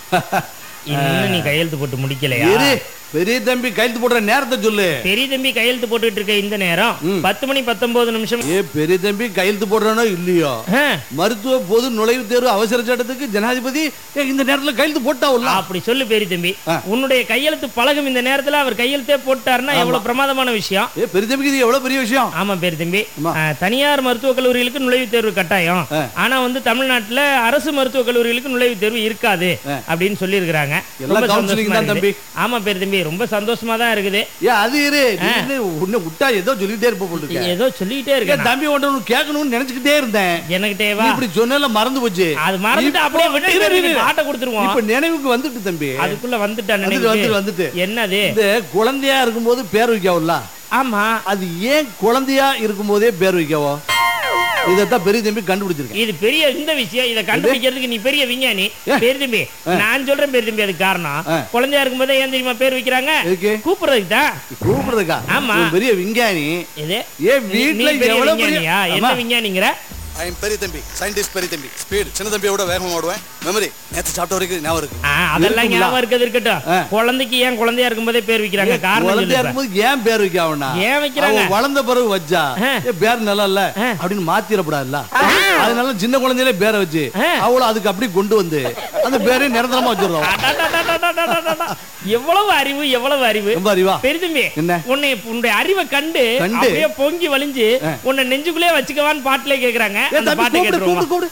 இன்னும் நீ கையெழுத்து போட்டு முடிக்கலையா இரு பெரிய தம்பி கையெழுத்து போடுற நேரத்தை சொல்லு பெரிய தம்பி கையெழுத்து போட்டுட்டு இருக்க இந்த நேரம் பத்து மணி பத்தொன்பது நிமிஷம் ஏ பெரிய தம்பி கையெழுத்து போடுறானோ இல்லையோ ஆ, மருத்துவ பொது நுழைவுத் தேர்வு அவசர சட்டத்துக்கு ஜனாதிபதி ஏ, இந்த நேரத்துல கையெழுத்து போட்டாவுல்ல அப்படி சொல்லு பெரிய தம்பி ஆ. உன்னுடைய கையெழுத்து பழகும் இந்த நேரத்துல அவர் கையெழுத்தே போட்டாருன்னா எவ்வளவு பிரமாதமான விஷயம் ஏ பெரிய தம்பிக்கு இது எவ்வளவு பெரிய விஷயம் ஆமா பெரிய தம்பி ஆமா. ஆ, தனியார் மருத்துவக் கல்லூரிகளுக்கு நுழைவுத் தேர்வு கட்டாயம் ஆ. ஆனா வந்து தமிழ்நாட்டுல அரசு மருத்துவக் கல்லூரிகளுக்கு நுழைவுத் தேர்வு இருக்காது அப்படின்னு சொல்லி இருக்கிறாங்க எல்லாம் counselling தான் தம்பி. ஆமா பெரிய தம்பி ரொம்ப சந்தோஷமா தான் இருக்குது ஏ அது இரு நீ உன்னை விட்டா ஏதோ சொல்லிட்டே இருப்ப போல இருக்க. ஏதோ சொல்லிட்டே ஏ இருக்கேன் தம்பி ஒன்று கேட்கணும்னு நினைச்சுக்கிட்டே இருந்தேன் எனக்கிட்டே நீ வா இப்படி சொன்னல மறந்து போச்சு அது மறந்துட்டு அப்படியே இப்போ- விட்டு இரு, இரு, இரு. பாட்டை கொடுத்துருவோம் இப்ப நினைவுக்கு வந்துட்டு தம்பி அதுக்குள்ள வந்துட்டான் வந்துட்டு வந்துட்டு நினைவு வந்துட்டு என்னது இந்த குழந்தையா இருக்கும்போது பேர் வைக்கவும்ல ஆமா அது ஏன் குழந்தையா இருக்கும்போதே பேர் வைக்கவோ இதைத்தான் பெரிய தம்பி கண்டுபிடிச்சிருக்கேன் இது பெரிய இந்த விஷயம் இத கண்டுபிடிக்கிறதுக்கு நீ பெரிய விஞ்ஞானி பெரிய தம்பி நான் சொல்றேன் பெரிய தம்பி அதுக்கு காரணம் ஆ. குழந்தையா இருக்கும்போதே ஏன் தெரியுமா பேர் வைக்கிறாங்க எதுக்கு கூப்பிடுறதுக்கு தான் கூப்பிடுறதுக்கா ஆமா. இவன் பெரிய விஞ்ஞானி இது ஏன் நீ- நீ வீட்டுல பெரிய எவ்வளவு பெரிய விஞ்ஞானியா என்ன ஆமா. விஞ்ஞானிங்கிற ஐ எம் பெரிய தம்பி சயின்டிஸ்ட் பெரிய தம்பி ஸ்பீட் சின்ன தம்பியோட வேகமா ஓடுவேன் மெமரி நேத்து சாப்பிட்ட வரைக்கும் ஞாபகம் இருக்கு ஆ, அதெல்லாம் இருக்குங்களா? ஞாபகம் இருக்கிறது இருக்கட்டும் ஆ. குழந்தைக்கு ஏன் குழந்தையா இருக்கும்போதே பேர் வைக்கிறாங்க காரணம் குழந்தையா சொல்லு இப்ப. இருக்கும்போது ஏன் பேர் வைக்கவனா ஏன் வைக்கிறாங்க? வளர்ந்த பிறகு வச்சா ஆ. ஏ பேர் நல்லா இல்ல ஆ. அப்படின்னு மாத்திரப்படாதுல்ல அதனால சின்ன குழந்தையிலே பேரை வச்சு ஆ. அவள அதுக்கு அப்படி கொண்டு வந்து அந்த பேரை நிரந்தரமா வச்சிடுறோம் அடடடடடடடடடட. எவ்வளவு அறிவு எவ்வளவு அறிவு ரொம்ப அறிவா பெருதும்பி என்ன? உன்னை உன்னுடைய அறிவை கண்டு கண்டு? அப்படியே பொங்கி வலிஞ்சு உன்னை நெஞ்சுக்குள்ளே வச்சுக்கவான்னு பாட்டிலே கேக்குறாங்க ஏ அந்த தம்பி பாட்டை கூப்பிடு கேட்டுருவோமா கூப்பிடு கூப்பிடு